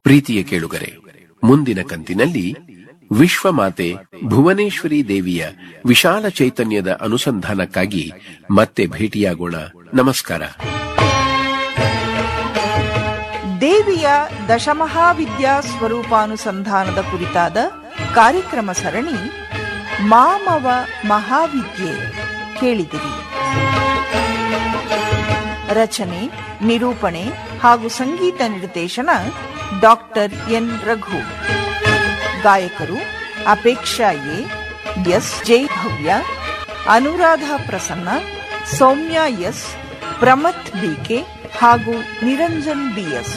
ಪ್ರೀತಿಯ ಕೇಳುಗರೆ ಮುಂದಿನ ಕಂತಿನಲ್ಲಿ ವಿಶ್ವಮಾತೆ ಭುವನೇಶ್ವರಿ ದೇವಿಯ ವಿಶಾಲ ಚೈತನ್ಯದ ಅನುಸಂಧಾನಕ್ಕಾಗಿ ಮತ್ತೆ ಭೇಟಿಯಾಗೋಣ ನಮಸ್ಕಾರ ದೇವಿಯ ದಶಮಹಾವಿದ್ಯಾ ಸ್ವರೂಪಾನುಸಂಧಾನದ ಕುರಿತಾದ ಕಾರ್ಯಕ್ರಮ ಸರಣಿ ಮಾಮವ ಮಹಾವಿದ್ಯೆ ಕೇಳಿದಿರಿ ರಚನೆ ನಿರೂಪಣೆ ಹಾಗೂ ಸಂಗೀತ ನಿರ್ದೇಶನ ಡಾಕ್ಟರ್ ಎನ್ ರಘು ಗಾಯಕರು Apeksha A S Jai Bhavya Anuradha Prasanna Soumya S Pramath BK ಹಾಗೂ ನಿರಂಜನ್ ಬಿಎಸ್